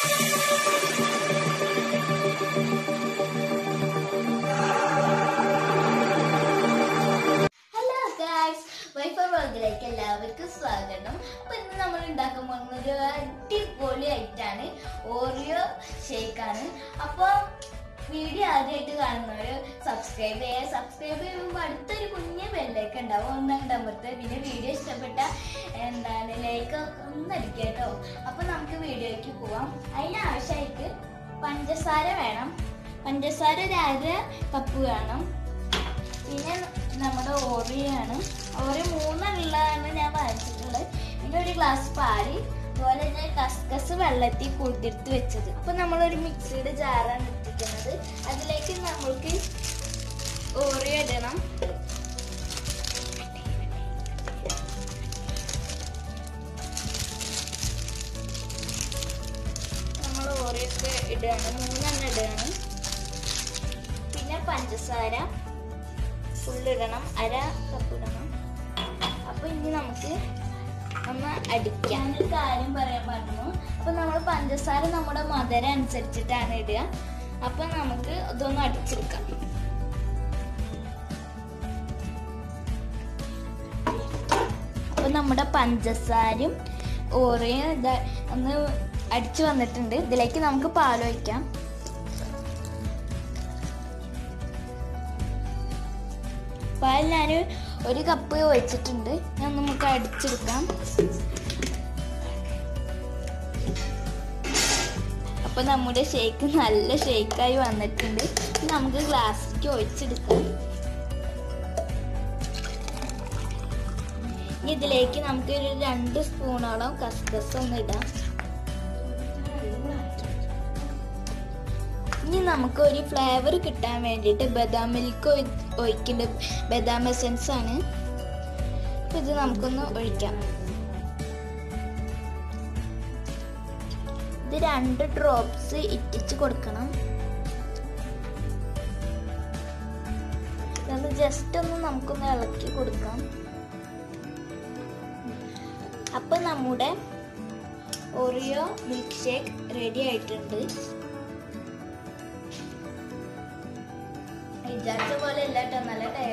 hello guys wiper വ്ളോഗിലേക്ക് എല്ലാവർക്കും സ്വാഗതം അപ്പൊ ഇന്ന് നമ്മൾ ഉണ്ടാക്കാൻ പോകുന്ന ഒരു അടിപൊളി ഐറ്റാണ് ഓറിയോ ഷേക്കാണ് അപ്പോൾ വീഡിയോ ആദ്യമായിട്ട് കാണുന്നവര് സബ്സ്ക്രൈബ് ചെയ്യുക സബ്സ്ക്രൈബ് ചെയ്യുമ്പോൾ അടുത്തൊരു കുഞ്ഞ് ബെല്ലൊക്കെ ഉണ്ടാവും ഒന്നണ്ടമ്പത്ത് പിന്നെ വീഡിയോ ഇഷ്ടപ്പെട്ട എന്താണ് ലൈക്ക് ഒന്നടിക്കുക കേട്ടോ അപ്പൊ നമുക്ക് വീഡിയോയ്ക്ക് പോവാം അതിന് ആവശ്യമായിട്ട് പഞ്ചസാര വേണം പഞ്ചസാര ഒരു അര കപ്പ് വേണം പിന്നെ നമ്മുടെ ഓറിയാണ് ഓറിയ മൂന്നെണ്ണമാണ് ഞാൻ വാങ്ങിച്ചിട്ടുള്ളത് പിന്നെ ഒരു ഗ്ലാസ് പാല് അതുപോലെ തന്നെ കസ്കസ് വെള്ളത്തിൽ കുതിർത്ത് വെച്ചത് അപ്പൊ നമ്മളൊരു മിക്സിയുടെ ജാറാണ് ഇട്ടിരിക്കുന്നത് അതിലേക്ക് നമ്മൾക്ക് ഓറിയ ഇടണം നമ്മൾ ഓറിയൊക്കെ ഇടുകയാണ് മൂന്നെണ്ണം ഇടുകയാണ് പിന്നെ പഞ്ചസാര ഫുള്ളിടണം അര കപ്പ് ഇടണം അപ്പൊ ഇനി നമുക്ക് ഒന്ന് അടിക്കാൻ ഒരു കാര്യം പറയാൻ പറഞ്ഞു അപ്പൊ നമ്മൾ പഞ്ചസാര നമ്മുടെ മധുരം അനുസരിച്ചിട്ടാണ് ഇടുക അപ്പൊ നമുക്ക് ഇതൊന്ന് അടിച്ചെടുക്കാം അപ്പൊ നമ്മുടെ പഞ്ചസാരയും ഓറിയും ഇതാ ഒന്ന് അടിച്ചു വന്നിട്ടുണ്ട് ഇതിലേക്ക് നമുക്ക് പാലൊഴിക്കാം പാൽ ഞാൻ ഒരു കപ്പ് ഒഴിച്ചിട്ടുണ്ട് ഞാൻ നമുക്ക് അടിച്ചെടുക്കാം അപ്പൊ നമ്മുടെ ഷേക്ക് നല്ല ഷേക്കായി വന്നിട്ടുണ്ട് ഇനി നമുക്ക് ഗ്ലാസ്സിലേക്ക് ഒഴിച്ചെടുക്കാം ഇനി ഇതിലേക്ക് നമുക്ക് ഒരു രണ്ട് സ്പൂണോളം കസ്കസ് ഒന്ന് ഇടാം ഇനി നമുക്ക് ഒരു ഫ്ലേവർ കിട്ടാൻ വേണ്ടിയിട്ട് ബദാം മിൽക്ക് ഒഴിക്കേണ്ട ബദാം എസൻസ് ആണ് അപ്പൊ ഇത് നമുക്കൊന്ന് ഒഴിക്കാം ഇത് രണ്ട് ഡ്രോപ്സ് ഇറ്റിച്ച് കൊടുക്കണം ഇതൊന്ന് ജസ്റ്റ് ഒന്ന് നമുക്കൊന്ന് ഇളക്കി കൊടുക്കാം അപ്പൊ നമ്മുടെ ഒറിയോ മിൽക്ക് ഷേക്ക് റെഡി ആയിട്ടുണ്ട് വിചാരിച്ച പോലെ അല്ല കേട്ടോ നല്ല